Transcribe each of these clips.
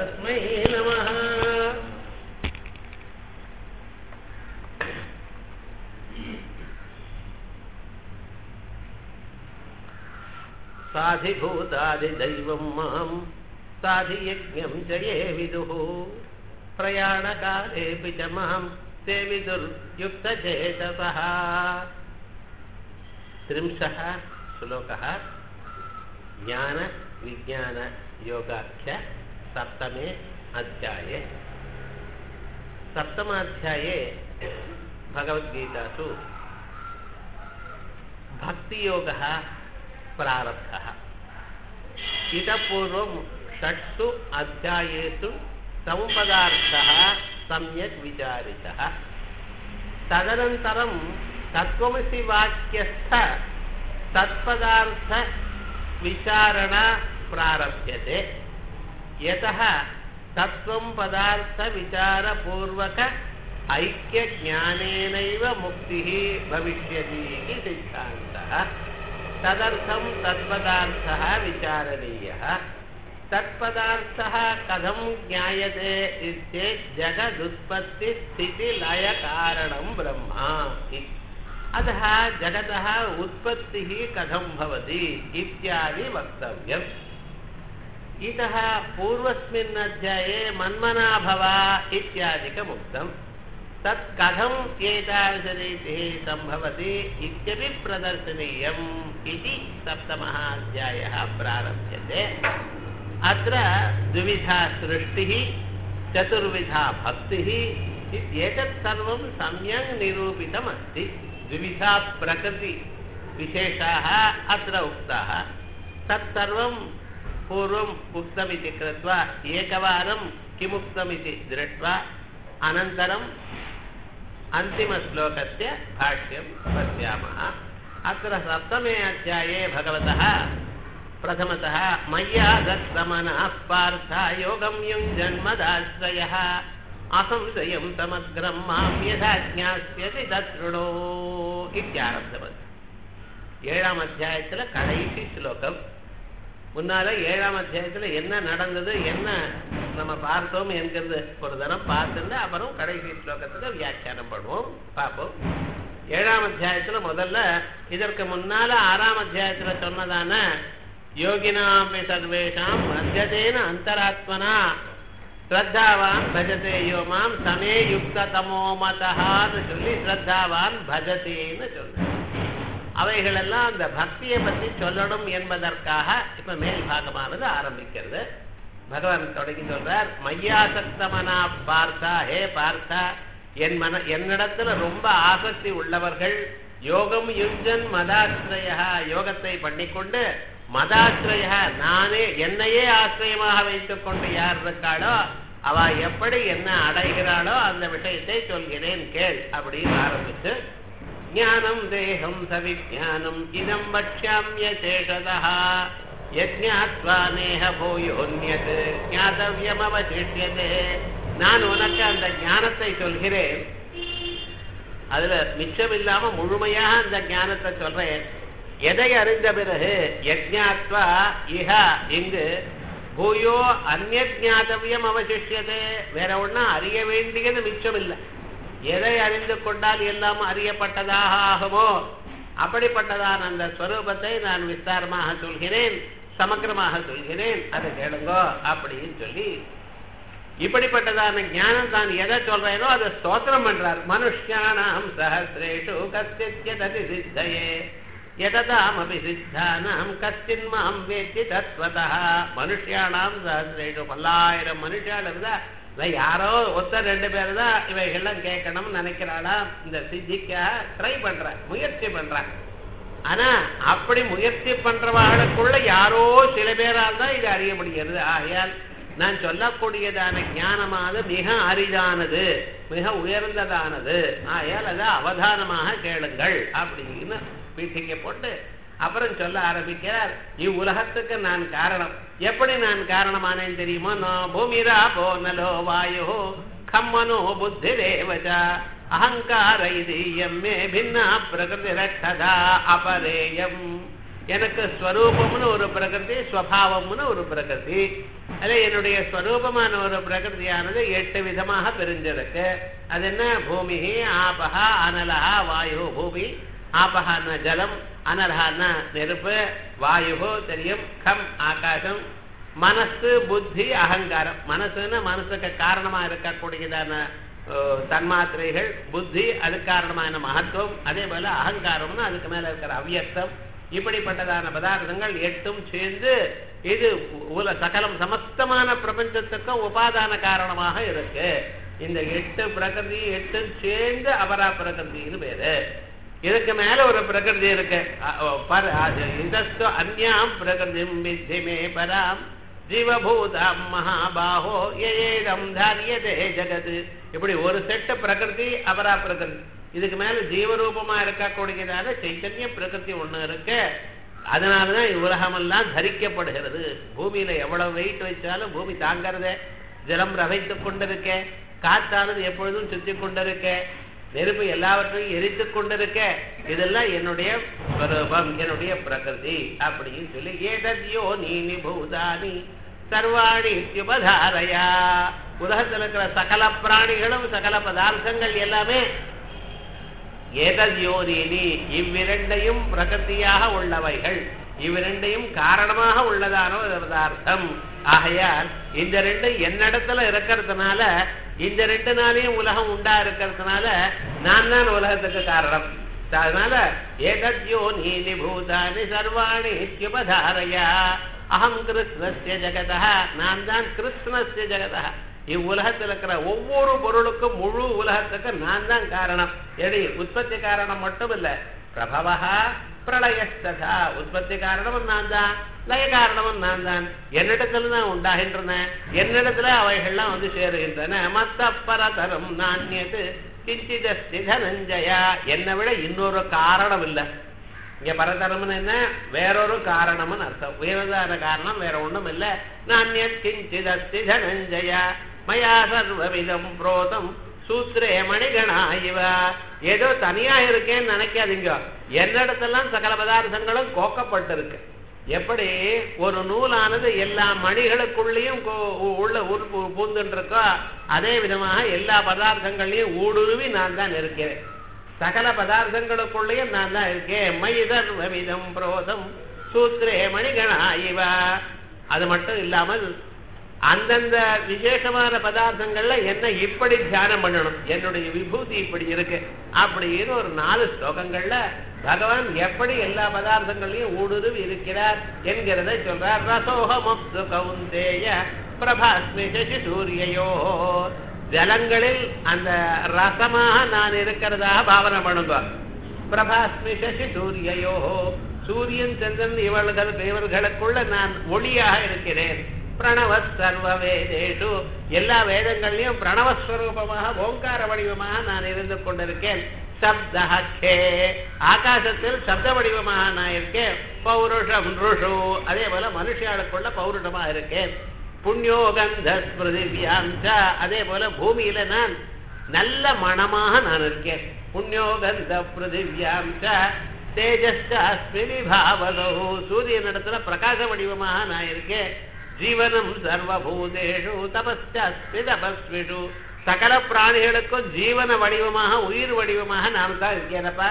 तस्मै नमः साधिभूतादिदैवं मां साधियज्ञं च ये विदुः प्रयाणकालेऽपि च मां ते विदुर्युक्तचेतसः त्रिंशः श्लोकः ज्ञानविज्ञानयोगाख्य सप्तमे अध्याये सप्तमाध्याये भगवद्गीतासु भक्तियोगः प्रारब्धः इतः पूर्वं षट्सु अध्यायेषु संपदार्थः सम्यक् विचारितः तदनन्तरं तत्त्वमसि वाक्यस्थ तत्पदार्थविचारणा प्रारभ्यते यतः तत्त्वं पदार्थविचारपूर्वक ऐक्यज्ञानेनैव मुक्तिः भविष्यति इति सिद्धान्तः तदर्थं तत्पदार्थः विचारणीयः तत्पदार्थः कथं ज्ञायते चेत् जगदुत्पत्तिस्थितिलयकारणं ब्रह्मा इति अतः जगतः उत्पत्तिः कथं भवति इत्यादि वक्तव्यम् इतः पूर्वस्मिन् अध्याये मन्मना भव इत्यादिकमुक्तम् तत् कथम् एतादृशरीतिः सम्भवति इत्यपि प्रदर्शनीयम् इति सप्तमः अध्यायः प्रारभ्यते अत्र द्विविधा सृष्टिः चतुर्विधा भक्तिः एतत् सर्वं सम्यक् निरूपितमस्ति द्विविधा प्रकृतिविशेषाः अत्र उक्ताः तत्सर्वं पूर्वम् उक्तमिति कृत्वा एकवारं किमुक्तमिति दृष्ट्वा अनन्तरम् अन्तिमश्लोकस्य भाष्यं पश्यामः अत्र सप्तमे अध्याये भगवतः प्रथमतः मय्या दत्तमनः पार्थ योगं युञ्जन्मदाश्रयः असंशयं समग्रं मां यथा ज्ञास्यति तत्शृणो இத்தியாரம்பவத் ஏழாம் அத்தியாயத்துல கடைசி ஸ்லோகம் முன்னால ஏழாம் அத்தியாயத்துல என்ன நடந்தது என்ன நம்ம பார்த்தோம் என்கிறது ஒரு தரம் பார்த்துட்டு அப்புறம் கடைசி ஸ்லோகத்துல வியாக்கியானம் பண்ணுவோம் பார்ப்போம் ஏழாம் அத்தியாயத்துல முதல்ல இதற்கு முன்னால ஆறாம் அத்தியாயத்துல சொன்னதான யோகினாம்பி சர்வேஷாம் மத்தியதேன அந்தராத்மனா ஸ்ரத்தாவான் பஜதே யோ மாம் சமே யுக்த தமோ மதஹான்னு சொல்லி ஸ்ரத்தாவான் பஜதேன்னு சொன்ன அவைகளெல்லாம் அந்த பக்தியை பற்றி சொல்லணும் என்பதற்காக இப்ப மேல் பாகமானது ஆரம்பிக்கிறது பகவான் தொடங்கி சொல்றார் மையாசக்தமனா பார்த்தா ஹே பார்த்தா என் மன என்னிடத்துல ரொம்ப ஆசக்தி உள்ளவர்கள் யோகம் யுஞ்சன் மதாசிரய யோகத்தை பண்ணிக்கொண்டு மதாசிரய நானே என்னையே ஆசிரியமாக வைத்துக் கொண்டு யார் இருக்காளோ அவ எப்படி என்ன அடைகிறாளோ அந்த விஷயத்தை சொல்கிறேன் கேள் அப்படின்னு ஆரம்பிச்சு ஞானம் தேகம் சவிஜானம் இதம் பட்சாமிய சேஷதா யஜ்ஞாத்வா நேக பூயோன்யத் ஞாதவியம் அவசிஷ்யதே நான் உனக்கு அந்த ஞானத்தை சொல்கிறேன் அதுல மிச்சம் இல்லாம முழுமையாக அந்த ஞானத்தை சொல்றேன் எதை அறிந்த பிறகு யஜ்ஞாத்வா இஹ இங்கு பூயோ அந்நிய ஜாதவியம் அவசிஷ்யதே வேற ஒன்னா அறிய வேண்டியது மிச்சம் இல்லை எதை அறிந்து கொண்டால் எல்லாம் அறியப்பட்டதாக ஆகுமோ அப்படிப்பட்டதான அந்த ஸ்வரூபத்தை நான் விஸ்தாரமாக சொல்கிறேன் சமக்கிரமாக சொல்கிறேன் அதை கேளுங்கோ அப்படின்னு சொல்லி இப்படிப்பட்டதான ஞானம் தான் எதை சொல்றேனோ அதை ஸ்தோத்திரம் பண்றார் மனுஷியானாம் சஹசிரேஷு கத்தியததி சித்தையே எததாமபி சித்தானாம் கத்தின் மாம் வேத்தி தத்வதா மனுஷியானாம் சஹசிரேஷு பல்லாயிரம் மனுஷால் இருந்தா யாரோ ஒருத்தர் ரெண்டு பேர் தான் இவைகள்லாம் கேட்கணும்னு நினைக்கிறாளா இந்த சித்திக்காக ட்ரை பண்ற முயற்சி பண்றாங்க ஆனா அப்படி முயற்சி பண்றவாளுக்குள்ள யாரோ சில பேரால் தான் இது அறிய முடிகிறது ஆகையால் நான் சொல்லக்கூடியதான ஞானமானது மிக அரிதானது மிக உயர்ந்ததானது ஆகையால் அதை அவதானமாக கேளுங்கள் அப்படின்னு பீட்டிக்க போட்டு அப்புறம் சொல்ல ஆரம்பிக்கிறார் இவ்வுலகத்துக்கு நான் காரணம் எப்படி நான் காரணமானேன் தெரியுமோ நோ பூமிரா போனலோ வாயோ கம்மனோ புத்தி தேவஜா அகங்கார இது எம்மே பின்னா பிரகிருதி ரட்டதா அபரேயம் எனக்கு ஸ்வரூபம்னு ஒரு பிரகிருதி ஸ்வபாவம்னு ஒரு பிரகிருதி அது என்னுடைய ஸ்வரூபமான ஒரு பிரகிருதியானது எட்டு விதமாக பிரிஞ்சிருக்கு அது என்ன பூமி ஆபஹா அனலஹா வாயு பூமி ஆபஹான ஜலம் அனலஹான நெருப்பு வாயு தெரியும் கம் ஆகாசம் மனசு புத்தி அகங்காரம் மனசுன்னு மனசுக்கு காரணமா இருக்கக்கூடியதான அஹ், தன்மாத்திரைகள் புத்தி அது காரணமான மகத்துவம் அதே போல அகங்காரம்னு அதுக்கு மேல இருக்கிற அவ்யக்தம் இப்படிப்பட்டதான பதார்த்தங்கள் எட்டும் சேர்ந்து இது உல சகலம் சமஸ்தமான பிரபஞ்சத்துக்கும் உபாதான காரணமாக இருக்கு இந்த எட்டு பிரகிருதி எட்டும் சேர்ந்து அபரா பிரகிருதின்னு பேரு இதுக்கு மேல ஒரு பிரகிருதி இருக்கு அ- அ- பர- அது இதஸ்து அந்யாம் பிரகிருதிம் வித்தி மே பராம் ஜீவபூதாம் மகாபாஹோ ஏதம் தாரியதே ஜெகத் இப்படி ஒரு செட்டு பிரகிருதி அபரா பிரகிருதி இதுக்கு மேல ஜீவரூபமா இருக்கக்கூடியதான சைத்தன்ய பிரகிருதி ஒண்ணு இருக்கு அதனாலதான் உலகமெல்லாம் தரிக்கப்படுகிறது பூமியில எவ்வளவு வெயிட் வச்சாலும் பூமி தாங்கறதே ஜலம் ரவைத்துக் கொண்டிருக்க காத்தானது எப்பொழுதும் சுத்தி கொண்டிருக்க நெருப்பு எல்லாவற்றையும் எரித்துக் கொண்டிருக்க இதெல்லாம் என்னுடைய ஸ்வரூபம் என்னுடைய பிரகிருதி அப்படின்னு சொல்லி ஏதத்யோ நீ பூதானி சர்வாணி இத்யுபதாரயா உலகத்தில் இருக்கிற சகல பிராணிகளும் சகல பதார்த்தங்கள் எல்லாமே ஏதத்யோனீனி இவ்விரண்டையும் பிரகதியாக உள்ளவைகள் இவ்விரண்டையும் காரணமாக உள்ளதான ஒரு பதார்த்தம் ஆகையால் இந்த ரெண்டு என்னிடத்துல இருக்கிறதுனால இந்த ரெண்டு நாளையும் உலகம் உண்டா இருக்கிறதுனால நான் தான் உலகத்துக்கு காரணம் அதனால ஏதத்யோ நீலி பூதானி சர்வாணி இத்யுபதாரயா அகம் கிருஷ்ணஸ்ய ஜெகதா நான் தான் கிருஷ்ணஸ்ய ஜெகதா இவ்வுலகத்தில் இருக்கிற ஒவ்வொரு பொருளுக்கும் முழு உலகத்துக்கு நான் தான் காரணம் எடி உற்பத்தி காரணம் மட்டும் இல்ல பிரபவா பிரளயஸ்ததா உற்பத்தி காரணமும் நான் தான் லய காரணமும் நான் தான் என்னிடத்துல தான் உண்டாகின்றன என்னிடத்துல அவைகள்லாம் வந்து சேருகின்றன மத்த பரதரம் நாண்யது கிஞ்சிதஸ்தி தனஞ்சயா என்னை விட இன்னொரு காரணம் இல்லை இங்க பரதரம்னு என்ன வேறொரு காரணம்னு அர்த்தம் உயர்தான காரணம் வேற ஒண்ணும் இல்ல நானியத் கிஞ்சிதஸ்தி தனஞ்சய மயா சர்வவிதம் புரோதம் சூத்ரே மணிகணா இவ ஏதோ தனியா இருக்கேன்னு நினைக்காதீங்க என்னிடத்தெல்லாம் சகல பதார்த்தங்களும் கோக்கப்பட்டிருக்கு எப்படி ஒரு நூலானது எல்லா மணிகளுக்குள்ளேயும் கோ- உள்ள உறுப்பு பூந்துட்டு இருக்கோ அதே விதமாக எல்லா பதார்த்தங்களையும் ஊடுருவி நான் தான் இருக்கிறேன் சகல பதார்த்தங்களுக்குள்ளேயும் நான் தான் இருக்கேன் மைதர் விதம் புரோதம் சூத்ரே மணிகணா இவ அது மட்டும் இல்லாமல் அந்தந்த விசேஷமான பதார்த்தங்கள்ல என்ன இப்படி தியானம் பண்ணணும் என்னுடைய விபூதி இப்படி இருக்கு அப்படின்னு ஒரு நாலு ஸ்லோகங்கள்ல பகவான் எப்படி எல்லா பதார்த்தங்களையும் ஊடுருவி இருக்கிறார் என்கிறதை சொல்றார் ரசோகமப்து கவுந்தேய பிரபாஸ்மி சசி சூரியயோ ஜலங்களில் அந்த ரசமாக நான் இருக்கிறதாக பாவனை பண்ணுங்க பிரபாஸ்மி சசி சூரியயோ சூரியன் சந்திரன் இவள்கள் இவர்களுக்குள்ள நான் ஒளியாக இருக்கிறேன் பிரணவ சர்வ வேதேஷு எல்லா வேதங்கள்லயும் பிரணவஸ்வரூபமாக ஓங்கார வடிவமாக நான் இருந்து கொண்டிருக்கேன் சப்தஹே ஆகாசத்தில் சப்த வடிவமாக நான் இருக்கேன் பௌருஷம் ருஷு அதே போல மனுஷியாளுக்குள்ள பௌருஷமா இருக்கேன் புண்ணியோகந்த ஸ்மிருதிவியாம் ச அதே போல பூமியில நான் நல்ல மனமாக நான் இருக்கேன் புண்ணியோகந்த பிருதிவியாம் ச தேஜஸ்டாஸ்மி விபாவதோ சூரியனிடத்துல பிரகாச வடிவமாக நான் இருக்கேன் ஜீவனம் சர்வபூதேஷு தபஸ்டாஸ்மி தபஸ்விஷு சகல பிராணிகளுக்கும் ஜீவன வடிவமாக உயிர் வடிவமாக நான் தான் இருக்கேனப்பா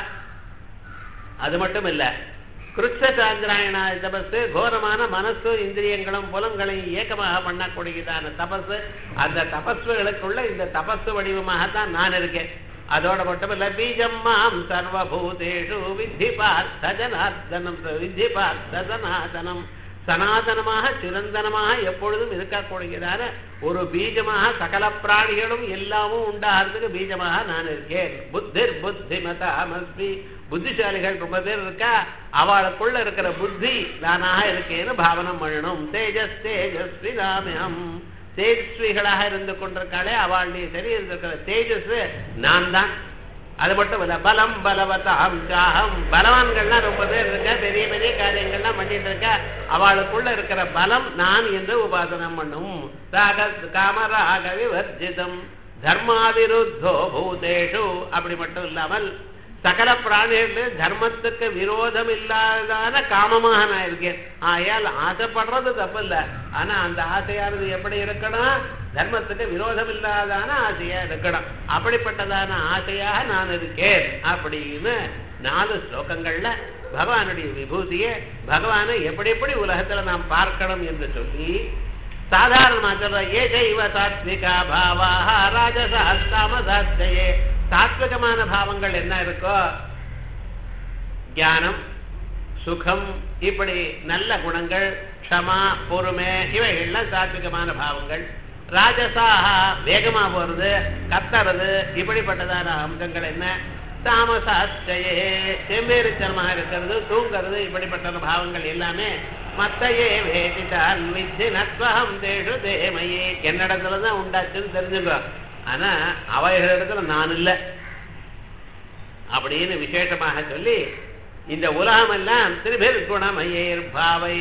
அது மட்டும் இல்ல கிருஷ்ண சாந்திராயண தபசு கோரமான மனசு இந்திரியங்களும் புலங்களையும் ஏக்கமாக பண்ணக்கூடியதான தபசு அந்த தபஸ்களுக்குள்ள இந்த தபசு வடிவமாகத்தான் நான் இருக்கேன் அதோட மட்டும் இல்ல பீஜம் மாம் சர்வபூதேஷு வித்தி பார்த்த ஜனார்தனம் வித்தி பார்த்த சனாதனம் சனாதனமாக சிரந்தனமாக எப்பொழுதும் இருக்கக்கூடியதான ஒரு பீஜமாக சகல பிராணிகளும் எல்லாமும் உண்டாகிறதுக்கு பீஜமாக நான் இருக்கேன் புத்திர் புத்திமதாமஸ்மி புத்திசாலிகள் ரொம்ப பேர் இருக்கா அவளுக்குள்ள இருக்கிற புத்தி நானாக இருக்கேன்னு பாவனம் பண்ணணும் தேஜஸ் தேஜஸ்வி நாமியம் தேஜஸ்விகளாக இருந்து கொண்டிருக்காளே அவளுடைய சரீரத்தில் இருக்கிற தேஜஸ் நான் தான் அது மட்டும் இல்ல பலம் பலவதாம் சாகம் பலவான்கள்லாம் ரொம்ப பேர் இருக்க பெரிய பெரிய காரியங்கள்லாம் பண்ணிட்டு இருக்க அவளுக்குள்ள இருக்கிற பலம் நான் என்று உபாசனம் பண்ணும் ராக காமராக விவர்ஜிதம் தர்மாவிருத்தோ பூதேஷு அப்படி மட்டும் இல்லாமல் சகல பிராணிகளும் தர்மத்துக்கு விரோதம் இல்லாதான காமமாக நான் இருக்கேன் ஆயால் ஆசைப்படுறது தப்பு இல்ல ஆனா அந்த ஆசையானது எப்படி இருக்கணும் தர்மத்துக்கு விரோதம் இல்லாதான ஆசையா இருக்கணும் அப்படிப்பட்டதான ஆசையாக நான் இருக்கேன் அப்படின்னு நாலு ஸ்லோகங்கள்ல பகவானுடைய விபூதியை பகவானை எப்படி எப்படி உலகத்துல நாம் பார்க்கணும் என்று சொல்லி சாதாரணமா சொல்ற ஏ தெய்வ சாத்விகா பாவா ராஜசாஸ்தாமசாஸ்தையே சாத்விகமான பாவங்கள் என்ன இருக்கோ ஞானம் சுகம் இப்படி நல்ல குணங்கள் க்ஷமா பொறுமை இவைகள்லாம் சாத்விகமான பாவங்கள் ராஜசாக வேகமா போறது கத்துறது இப்படிப்பட்டதான அம்சங்கள் என்ன தாமசாஸ்தையே செம்பேரித்தனமாக இருக்கிறது தூங்கிறது இப்படிப்பட்ட பாவங்கள் எல்லாமே மத்தையே வேதிதான் வித்தி நத்வகம் தேஷு தேமையே என்னிடத்துல தான் உண்டாச்சுன்னு தெரிஞ்சுக்கோ ஆனா அவைகளிடத்துல நான் இல்லை அப்படின்னு விசேஷமாக சொல்லி இந்த உலகம் எல்லாம் திருபிர் குணமயேர் பாவை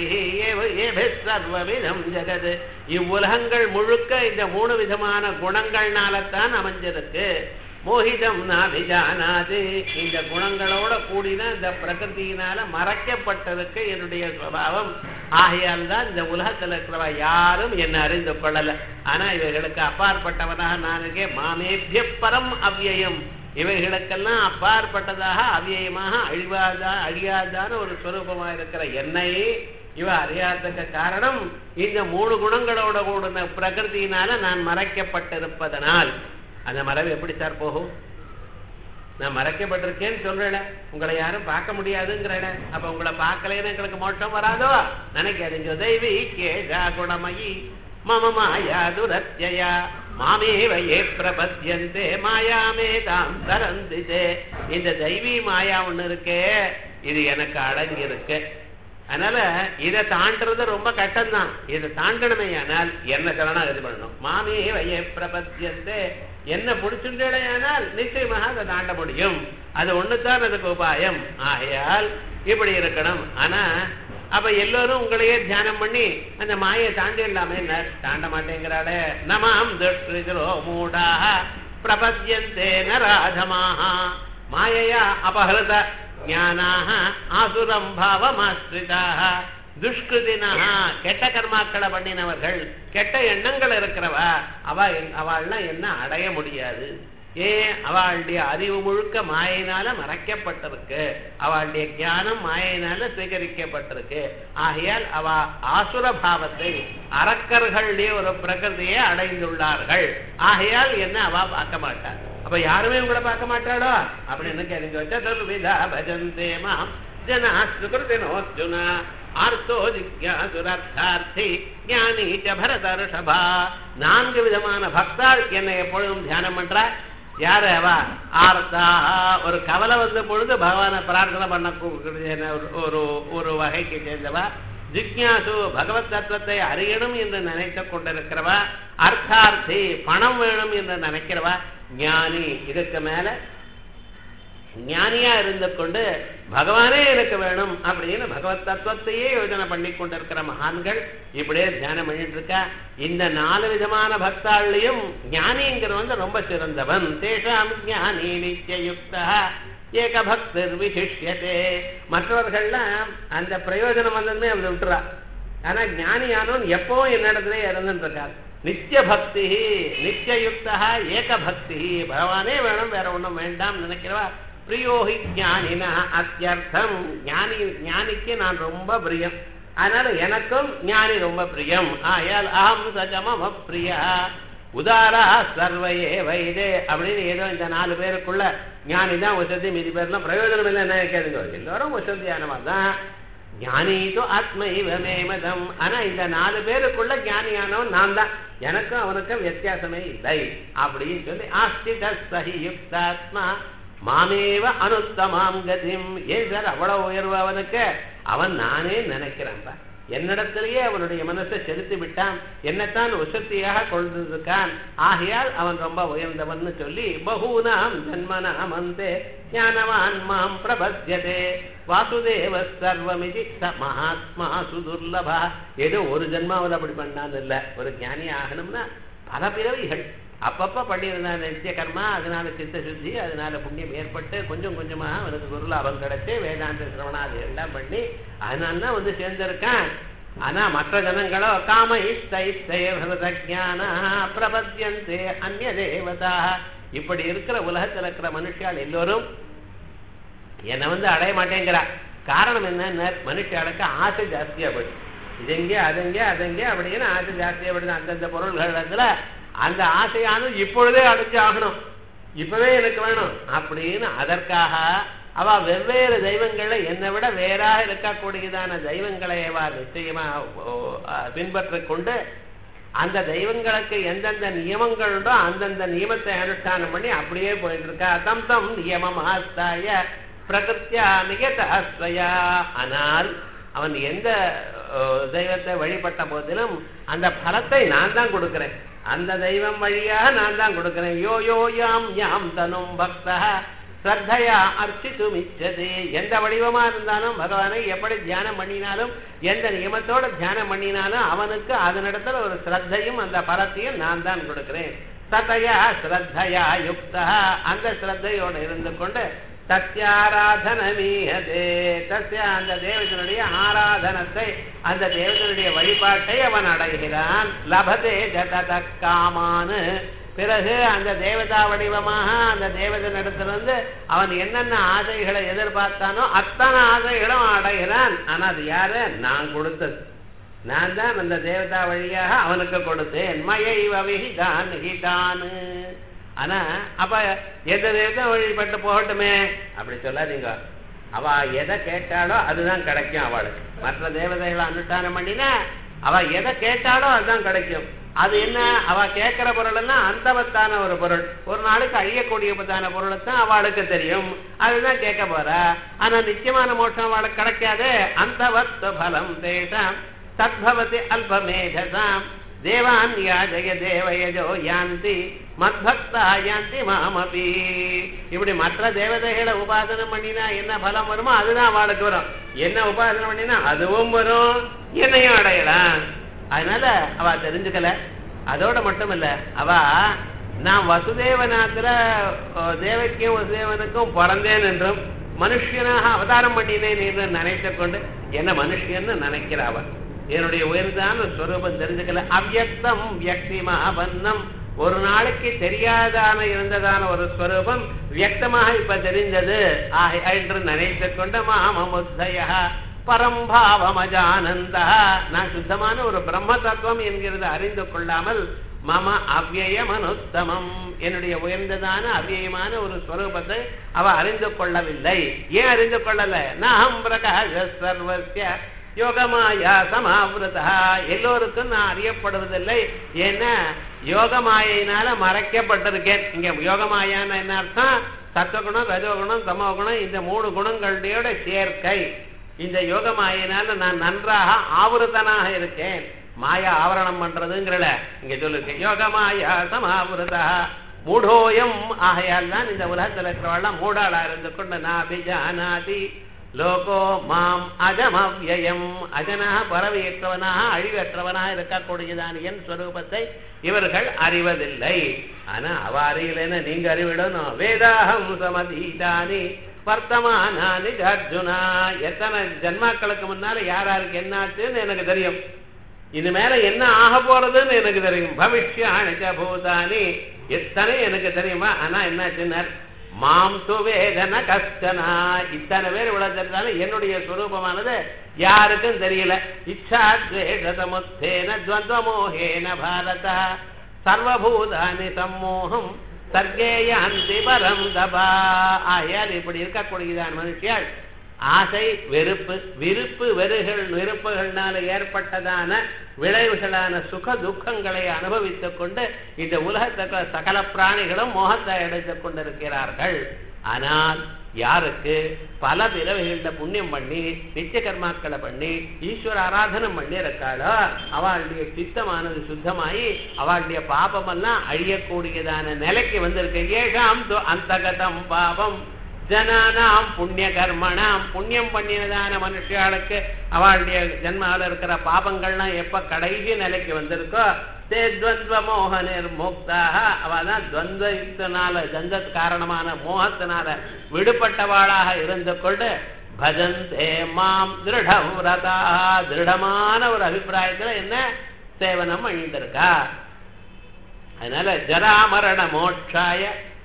சர்வவிதம் ஜெகது இவ்வுலகங்கள் முழுக்க இந்த மூணு விதமான குணங்கள்னாலத்தான் அமைஞ்சிருக்கு மோகிதம் நாபிஜானாது இந்த குணங்களோட கூடின இந்த பிரகிருதியினால மறைக்கப்பட்டிருக்கு என்னுடைய சுவாவம் ஆகையால் தான் இந்த உலகத்தில் இருக்கிறவ யாரும் என்ன அறிந்து கொள்ளல ஆனா இவைகளுக்கு அப்பாற்பட்டவனாக நான் இருக்கேன் மாமேபிய பரம் அவ்யயம் இவைகளுக்கெல்லாம் அப்பாற்பட்டதாக அவ்யயமாக அழிவாதா அழியாதான ஒரு ஸ்வரூபமா இருக்கிற என்னை இவ அறியாததுக்கு காரணம் இந்த மூணு குணங்களோட கூடின பிரகிருதியினால நான் மறைக்கப்பட்டிருப்பதனால் அந்த மறைவு எப்படி சார் போகும் நான் மறைக்கப்பட்டிருக்கேன்னு சொல்றேன் உங்களை யாரும் பார்க்க முடியாதுங்கிறேன் அப்ப உங்களை பார்க்கலன்னு எங்களுக்கு மோட்சம் வராதோ நினைக்காதீங்க தெய்வி கேஜா குணமயி மம மாயா துரத்யா மாமேவ ஏ பிரபத்தியந்தே மாயாமே தாம் தரந்திதே இந்த தெய்வீ மாயா ஒண்ணு இருக்கே இது எனக்கு அடங்கி இருக்கு அதனால இதை தாண்டறது ரொம்ப கட்டம்தான் இதை தாண்டணுமே ஆனால் என்ன சரணாகதி பண்ணணும் மாமே வய பிரபத்தியந்தே என்ன பிடிச்சுட்டேனால் நிச்சயமாக அதை தாண்ட முடியும் அது ஒண்ணுதான் அதுக்கு உபாயம் ஆகையால் இப்படி இருக்கணும் ஆனா அப்ப எல்லோரும் உங்களையே தியானம் பண்ணி அந்த மாயை தாண்டிடலாமே தாண்ட மாட்டேங்கிறாளே நமாம் துஷ்டிரோ மூடாக பிரபத்தியந்தே நராதமாக மாயையா அபஹிருத ஞானாக ஆசுரம் பாவமாஸ்ரிதாக துஷ்கிருதினா கெட்ட கர்மாக்களை பண்ணினவர்கள் கெட்ட எண்ணங்கள் இருக்கிறவா அவ அவள்லாம் என்ன அடைய முடியாது ஏன் அவளுடைய அறிவு முழுக்க மாயினால மறைக்கப்பட்டிருக்கு அவளுடைய ஞானம் மாயினால சுவீகரிக்கப்பட்டிருக்கு ஆகையால் அவ ஆசுர பாவத்தை அரக்கர்களுடைய ஒரு பிரகிருதியை அடைந்துள்ளார்கள் ஆகையால் என்ன அவ பார்க்க மாட்டார் அப்ப யாருமே உங்களை பார்க்க மாட்டாளோ அப்படின்னு கேளுங்க சதுர்விதா பஜந்தே மாம் ஜனா சுகிருதினோர்ஜுனா ஆர்த்தோ ஜிக்யாசுரர்த்தார்த்தி ஞானி ச பரத ரிஷபா நான்கு விதமான பக்தாள் என்னை எப்பொழுதும் தியானம் பண்றா யாரு அவ ஆர்த்தா ஒரு கவலை வந்த பொழுது பகவானை பிரார்த்தனை பண்ண ஒரு ஒரு வகைக்கு சேர்ந்தவா ஜிக்யாசு பகவத் தத்துவத்தை அறியணும் என்று நினைத்து கொண்டிருக்கிறவா அர்த்தார்த்தி பணம் வேணும் என்று நினைக்கிறவா ஞானி இதுக்கு மேல ஞானியா இருந்து கொண்டு பகவானே எனக்கு வேணும் அப்படின்னு பகவத் தத்துவத்தையே யோஜனை பண்ணி கொண்டிருக்கிற மகான்கள் இப்படியே தியானம் பண்ணிட்டு இருக்கா இந்த நாலு விதமான பக்தாள்லையும் ஞானிங்கிற வந்து ரொம்ப சிறந்தவன் தேஷாம் ஞானி நித்தியுக்தா ஏக பக்தர் விசிஷ்யதே மற்றவர்கள்லாம் அந்த பிரயோஜனம் வந்ததுமே அவரை விட்டுறா ஆனா ஞானியானவன் எப்பவும் என்னிடத்துல இருந்துட்டு இருக்கார் நித்திய பக்தி நித்தியுக்தா ஏக பக்தி பகவானே வேணும் வேற ஒண்ணும் வேண்டாம் நினைக்கிறவா பிரியோகி ஞானினா அத்தியர்த்தம் ஞானி ஞானிக்கு நான் ரொம்ப பிரியம் அதனால எனக்கும் ஞானி ரொம்ப பிரியம் ஆயால் அகம் சஜமம பிரியா உதாரா சர்வையே வைதே அப்படின்னு ஏதோ இந்த நாலு பேருக்குள்ள ஞானி தான் வசதி மீதி பேர்லாம் பிரயோஜனம் இல்லை நினைக்காதுங்க எல்லாரும் வசதியானவா தான் ஞானிதோ ஆத்மைவமே மதம் ஆனா இந்த நாலு பேருக்குள்ள ஞானியானவன் நான் தான் எனக்கும் அவனுக்கும் வித்தியாசமே இல்லை அப்படின்னு சொல்லி ஆஸ்தித சஹி யுக்தாத்மா மாமேவ அனுத்தமாம் கதிம் ஏன் சார் அவ்வளவு உயர்வு அவனுக்கு அவன் நானே நினைக்கிறான்பா என்னிடத்திலேயே அவனுடைய மனசை செலுத்தி விட்டான் என்னத்தான் உசக்தியாக கொண்டிருக்கான் ஆகையால் அவன் ரொம்ப உயர்ந்தவன் சொல்லி பகூனாம் ஜன்மனாம் அந்தே ஞானவான் மாம் பிரபத்தியதே வாசுதேவ சர்வமிதி ச மகாத்மா சுதுர்லபா ஏதோ ஒரு ஜென்மாவில் அப்படி பண்ணான்னு இல்லை ஒரு ஞானி ஆகணும்னா பல பிறவிகள் அப்பப்ப பண்ணியிருந்தா நித்திய கர்மா அதனால சித்த சுத்தி அதனால புண்ணியம் ஏற்பட்டு கொஞ்சம் கொஞ்சமா அவனுக்கு குரு லாபம் கிடைச்சு வேதாந்த சிரவணாதி எல்லாம் பண்ணி அதனால தான் வந்து சேர்ந்திருக்கான் ஆனா மற்ற ஜனங்களோ காம இஷ்ட இஷ்டேன பிரபத்தியந்தே அந்நிய தேவதா இப்படி இருக்கிற உலகத்துல இருக்கிற மனுஷால் எல்லோரும் என்னை வந்து அடைய மாட்டேங்கிறா காரணம் என்ன மனுஷாளுக்கு ஆசை ஜாஸ்தியா போயிடுது இதெங்கே அதெங்கே அதெங்கே அப்படின்னு ஆசை ஜாஸ்தியா போயிடுது அந்தந்த பொருள்கள் அந்த ஆசையானது இப்பொழுதே அடைஞ்சு ஆகணும் இப்பவே எனக்கு வேணும் அப்படின்னு அதற்காக அவ வெவ்வேறு தெய்வங்களை என்னை விட வேறாக இருக்கக்கூடியதான தெய்வங்களை அவ நிச்சயமா பின்பற்றி கொண்டு அந்த தெய்வங்களுக்கு எந்தெந்த நியமங்கள் உண்டோ அந்தந்த நியமத்தை அனுஷ்டானம் பண்ணி அப்படியே போயிட்டு இருக்கா தம் தம் நியமம் ஆஸ்தாய பிரகிருத்தியா நிகதாஸ்வயா ஆனால் அவன் எந்த தெய்வத்தை வழிபட்ட போதிலும் அந்த பலத்தை நான் தான் கொடுக்கிறேன் அந்த தெய்வம் வழியாக நான் தான் கொடுக்கிறேன் யோ யோ யாம் யாம் தனும் பக்தா ஸ்ரத்தையா அர்ச்சித்தும் இச்சது எந்த வடிவமா இருந்தாலும் பகவானை எப்படி தியானம் பண்ணினாலும் எந்த நியமத்தோட தியானம் பண்ணினாலும் அவனுக்கு அதனிடத்துல ஒரு ஸ்ரத்தையும் அந்த பலத்தையும் நான் தான் கொடுக்கிறேன் சதையா ஸ்ரத்தையா யுக்தா அந்த ஸ்ரத்தையோடு இருந்து கொண்டு சத்தியாராதனமீயதே சத்திய அந்த தேவதனுடைய ஆராதனத்தை அந்த தேவதனுடைய வழிபாட்டை அவன் அடைகிறான் லபதே ஜதத காமானு பிறகு அந்த தேவதா வடிவமாக அந்த தேவதனிடத்திலிருந்து அவன் என்னென்ன ஆசைகளை எதிர்பார்த்தானோ அத்தனை ஆசைகளும் அடைகிறான் ஆனா அது யாரு நான் கொடுத்தது நான் தான் அந்த தேவதா வழியாக அவனுக்கு கொடுத்தேன் மயை வவிதான் ஹிதானு ஆனா அப்ப எந்த தேவதா வழிபட்டு போகட்டுமே அப்படி சொல்லாதீங்க அவ எதை கேட்டாலோ அதுதான் கிடைக்கும் அவளுக்கு மற்ற தேவதைகளை அனுஷ்டானம் பண்ணினா அவ எதை கேட்டாலோ அதுதான் கிடைக்கும் அது என்ன அவ கேட்கிற பொருள் எல்லாம் அந்தவத்தான ஒரு பொருள் ஒரு நாளைக்கு அழியக்கூடியதான பொருளை தான் அவளுக்கு தெரியும் அதுதான் கேட்க போறா ஆனா நிச்சயமான மோட்சம் அவளுக்கு கிடைக்காது அந்தவத் பலம் தேஷாம் தத்பவதி அல்பமேதசாம் தேவான் யாஜய தேவயஜோ யாந்தி மத்பக்தா யாந்தி மாமபி இப்படி மற்ற தேவதைகளை உபாசனம் பண்ணினா என்ன பலம் வருமோ அதுதான் அவளுக்கு வரும் என்ன உபாசனம் பண்ணினா அதுவும் வரும் என்னையும் அடையலாம் அதனால அவ தெரிஞ்சுக்கல அதோட மட்டும் இல்ல அவ நான் வசுதேவநாத்துல தேவக்கியும் வசுதேவனுக்கும் பிறந்தேன் என்றும் மனுஷனாக அவதாரம் பண்ணினேன் என்று நினைத்து கொண்டு என்ன மனுஷன்னு நினைக்கிறாவ என்னுடைய உயர்ந்தான ஸ்வரூபம் தெரிஞ்சுக்கல அவ்யக்தம் வியக்திமாபன்னம் ஒரு நாளைக்கு தெரியாதான இருந்ததான ஒரு ஸ்வரூபம் வியக்தமாக இப்ப தெரிந்தது என்று நினைத்து கொண்ட மாமமுத்தய பரம்பாவமஜானந்த நான் சுத்தமான ஒரு பிரம்ம தத்துவம் என்கிறது அறிந்து கொள்ளாமல் மம அவ்வயம் அனுத்தமம் என்னுடைய உயர்ந்ததான அவ்வியமான ஒரு ஸ்வரூபத்தை அவ அறிந்து கொள்ளவில்லை ஏன் அறிந்து கொள்ளல நாம் பிரகாஷ சர்வசிய யோகமாயா சமாவிரதா எல்லோருக்கும் நான் அறியப்படுவதில்லை ஏன்னா யோகமாயினால மறைக்கப்பட்டிருக்கேன் இங்க யோகமாயான்னு என்ன அர்த்தம் சத்துவகுணம் ரஜோகுணம் தமோகுணம் இந்த மூணு குணங்களுடைய சேர்க்கை இந்த யோகமாயினால நான் நன்றாக ஆவருத்தனாக இருக்கேன் மாயா ஆவரணம் பண்றதுங்கிறல இங்க சொல்லிருக்கேன் யோகமாயா சமாவிரதா மூடோயம் ஆகையால் தான் இந்த உலகத்தில் இருக்கிறவெல்லாம் மூடாளா இருந்து கொண்டு நாபிஜானாதி லோகோ மாம் அஜமவ்யயம் அஜனாக பறவையற்றவனாக அழிவற்றவனாக இருக்கக்கூடியதான் என் ஸ்வரூபத்தை இவர்கள் அறிவதில்லை ஆனா அவ அறியலன்னு நீங்க அறிவிடணும் வேதாகம் சமதீதானி வர்த்தமானானி அர்ஜுனா எத்தனை ஜன்மாக்களுக்கு முன்னால யார் யாருக்கு என்னாச்சுன்னு எனக்கு தெரியும் இது மேல என்ன ஆக போறதுன்னு எனக்கு தெரியும் பவிஷ்யானிச்ச பூதானி எத்தனை எனக்கு தெரியுமா ஆனா என்னாச்சுன்னார் மாம் துவேதன கஷ்டனா இத்தனை பேர் உலகத்தினாலும் என்னுடைய ஸ்வரூபமானது யாருக்கும் தெரியல இச்சா துவேஷமுத்தேன துவந்தமோகேன பாரத சர்வபூதானி சம்மோகம் சர்க்கேயாந்தி பரம் தபா ஆயால் இப்படி இருக்கக்கூடியதான் மனுஷியால் ஆசை வெறுப்பு விருப்பு வெறுகள் வெறுப்புகள்னால ஏற்பட்டதான விளைவுகளான சுக துக்கங்களை அனுபவித்துக் கொண்டு இந்த உலகத்துக்கு சகல பிராணிகளும் மோகத்தை அடைத்துக் கொண்டிருக்கிறார்கள் ஆனால் யாருக்கு பல பிறவைகள புண்ணியம் பண்ணி நித்திய கர்மாக்களை பண்ணி ஈஸ்வர ஆராதனம் பண்ணி இருக்காளோ அவளுடைய சித்தமானது சுத்தமாயி அவளுடைய பாபமெல்லாம் அழியக்கூடியதான நிலைக்கு வந்திருக்கு ஏகாம் அந்தகதம் பாபம் ஜனானாம் புண்ணிய கர்மணாம் புண்ணியம் பண்ணினதான மனுஷாளுக்கு அவளுடைய ஜென்மாவில் இருக்கிற பாபங்கள்லாம் எப்ப கடைசி நிலைக்கு வந்திருக்கோ தே துவந்த மோக நிர்முக்தாக அவதான் துவந்த யுக்தனால தந்த காரணமான மோகத்தினால விடுபட்டவாளாக இருந்து கொண்டு பஜந்தே மாம் திருடவிரதா திருடமான ஒரு அபிப்பிராயத்துல என்ன சேவனம் அழிந்திருக்கா அதனால ஜராமரண மோட்சாய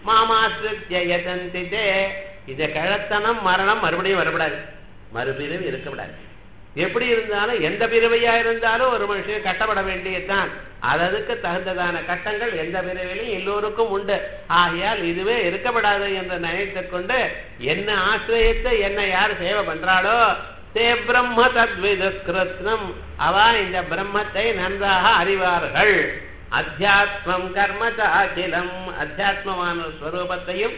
மாமாசிரித்யதந்தி தே இத கழத்தனம் மரணம் மறுபடியும் வரக்கூடாது மறுபிறவி இருக்கக்கூடாது எப்படி இருந்தாலும் எந்த பிறவையா இருந்தாலும் ஒரு மனுஷன் கட்டப்பட வேண்டியதுதான் அதற்கு தகுந்ததான கட்டங்கள் எந்த பிறவிலையும் எல்லோருக்கும் உண்டு ஆகையால் இதுவே இருக்கப்படாது என்று நினைத்துக் கொண்டு என்ன ஆசிரியத்தை என்ன யார் சேவை பண்றாளோ தே பிரம்ம தத்விதுஸ்கிருத்னம் அவ இந்த பிரம்மத்தை நன்றாக அறிவார்கள் அத்தியாத்மம் கர்ம அகிலம் அத்தியாத்மமான ஸ்வரூபத்தையும்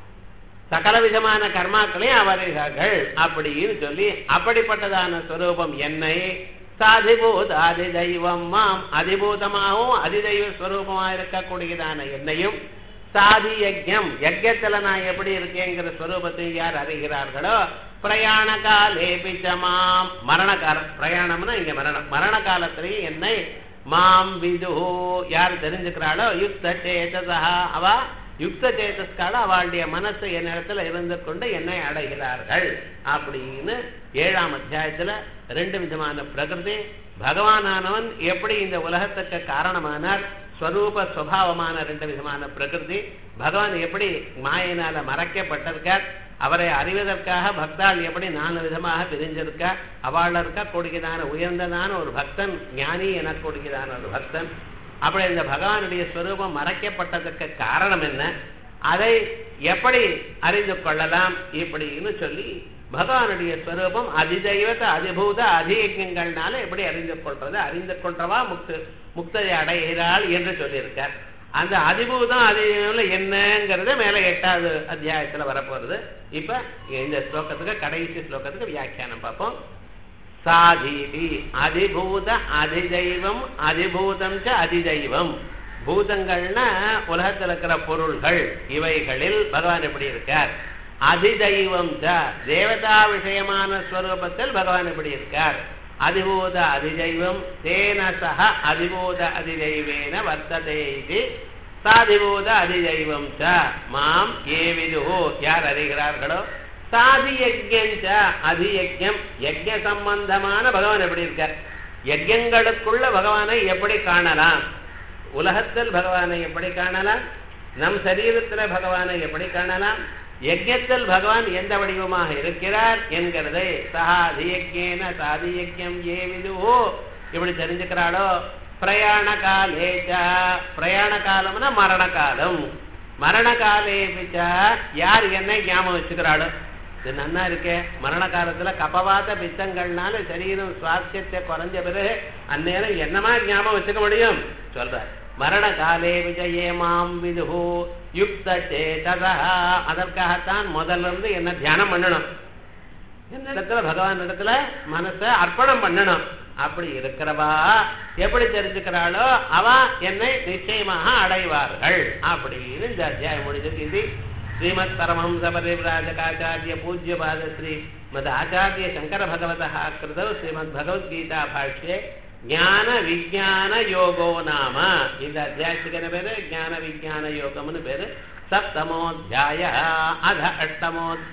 சகல விதமான கர்மாக்களையும் அவர்கள் அப்படின்னு சொல்லி அப்படிப்பட்டதான ஸ்வரூபம் என்னை சாதிபூத அதிதெய்வம் மாம் அதிபூதமாகவும் அதிதெய்வ ஸ்வரூபமா இருக்கக்கூடியதான என்னையும் சாதி யஜ்யம் யஜ்யத்துல நான் எப்படி இருக்கேங்கிற ஸ்வரூபத்தை யார் அறிகிறார்களோ பிரயாண காலே பிச்சமாம் மரண காலம் பிரயாணம்னா இங்க மரணம் மரண காலத்திலேயும் என்னை மாம் விது யார் தெரிஞ்சுக்கிறாளோ யுக்த சேதசா அவ யுக்த சேதஸ்கால அவளுடைய மனசு என் இடத்துல இருந்து கொண்டு என்னை அடைகிறார்கள் அப்படின்னு ஏழாம் அத்தியாயத்துல ரெண்டு விதமான பிரகிருதி பகவானானவன் எப்படி இந்த உலகத்துக்கு காரணமானார் ஸ்வரூப சுவாவமான ரெண்டு விதமான பிரகிருதி பகவான் எப்படி மாயினால மறைக்கப்பட்டிருக்கார் அவரை அறிவதற்காக பக்தாள் எப்படி நாலு விதமாக பிரிஞ்சிருக்கா அவள் இருக்க கொடுக்கிறதான உயர்ந்ததான ஒரு பக்தன் ஞானி என கொடுக்கிறதான ஒரு பக்தன் அப்படி இந்த பகவானுடைய ஸ்வரூபம் மறைக்கப்பட்டதற்கு காரணம் என்ன அதை எப்படி அறிந்து கொள்ளலாம் இப்படின்னு சொல்லி பகவானுடைய ஸ்வரூபம் அதிதெய்வத அதிபூத அதியங்கள்னால எப்படி அறிந்து கொள்றது அறிந்து கொள்றவா முக்து முக்ததை அடைகிறாள் என்று சொல்லியிருக்கார் அந்த அதிபூதம் அதில் என்னங்கிறத மேல எட்டாவது அத்தியாயத்துல வரப்போறது இப்ப இந்த ஸ்லோகத்துக்கு கடைசி ஸ்லோகத்துக்கு வியாக்கியானம் பார்ப்போம் சாதீதி அதிபூத அதிதெய்வம் அதிபூதம் ச அதிதெய்வம் பூதங்கள்னா உலகத்தில் இருக்கிற பொருள்கள் இவைகளில் பகவான் எப்படி இருக்கார் அதிதெய்வம் ச தேவதா விஷயமான ஸ்வரூபத்தில் பகவான் எப்படி இருக்கார் அதிபூத அதிதெய்வம் தேன சக அதிபூத அதிதெய்வேன வர்த்ததே இது சாதிபூத அதிதெய்வம் ச மாம் ஏ விதுஹோ யார் அறிகிறார்களோ சாதி யஜ்யம் ச அதி யஜ்யம் யஜ்ய சம்பந்தமான பகவான் எப்படி இருக்கார் யஜ்யங்களுக்குள்ள பகவானை எப்படி காணலாம் உலகத்தில் பகவானை எப்படி காணலாம் நம் சரீரத்தில் பகவானை எப்படி காணலாம் யஜ்யத்தில் பகவான் எந்த வடிவமாக இருக்கிறார் என்கிறதை சஹாதியஜேன சாதியஜ்யம் ஏ விதுவோ இப்படி தெரிஞ்சுக்கிறாளோ பிரயாண காலேச்ச பிரயாண காலம்னா மரண காலம் மரண காலே யார் என்ன ஞாபகம் வச்சுக்கிறாளோ இது நன்னா இருக்கே மரண காலத்துல கபவாத பித்தங்கள்னால சரீரம் சுவாசியத்தை குறைஞ்ச பிறகு அந்நேரம் என்னமா ஞாபகம் வச்சுக்க முடியும் சொல்ற மரண காலே விஜயே மாம் விதுஹு யுக்த சேததா அதற்காகத்தான் முதல்ல இருந்து என்ன தியானம் பண்ணணும் என்ன இடத்துல பகவான் இடத்துல மனசை அர்ப்பணம் பண்ணணும் அப்படி இருக்கிறவா எப்படி தெரிஞ்சுக்கிறாளோ அவ என்னை நிச்சயமாக அடைவார்கள் அப்படின்னு இந்த அத்தியாயம் முடிஞ்சது இது ஸ்ரீமத் பரமஹம்ச பரிவிராஜகாச்சாரிய பூஜ்யபாத ஸ்ரீ மத் ஆச்சாரிய சங்கர பகவதः கிருதौ ஸ்ரீமத் பகவத்கீதா பாஷ்யே ஞான விஜான யோகோ நாம இந்த அத்தியாயத்துக்கு என்ன பேரு ஞான விஜான யோகம்னு பேரு சப்தமோத்தியாய அத அஷ்டமோ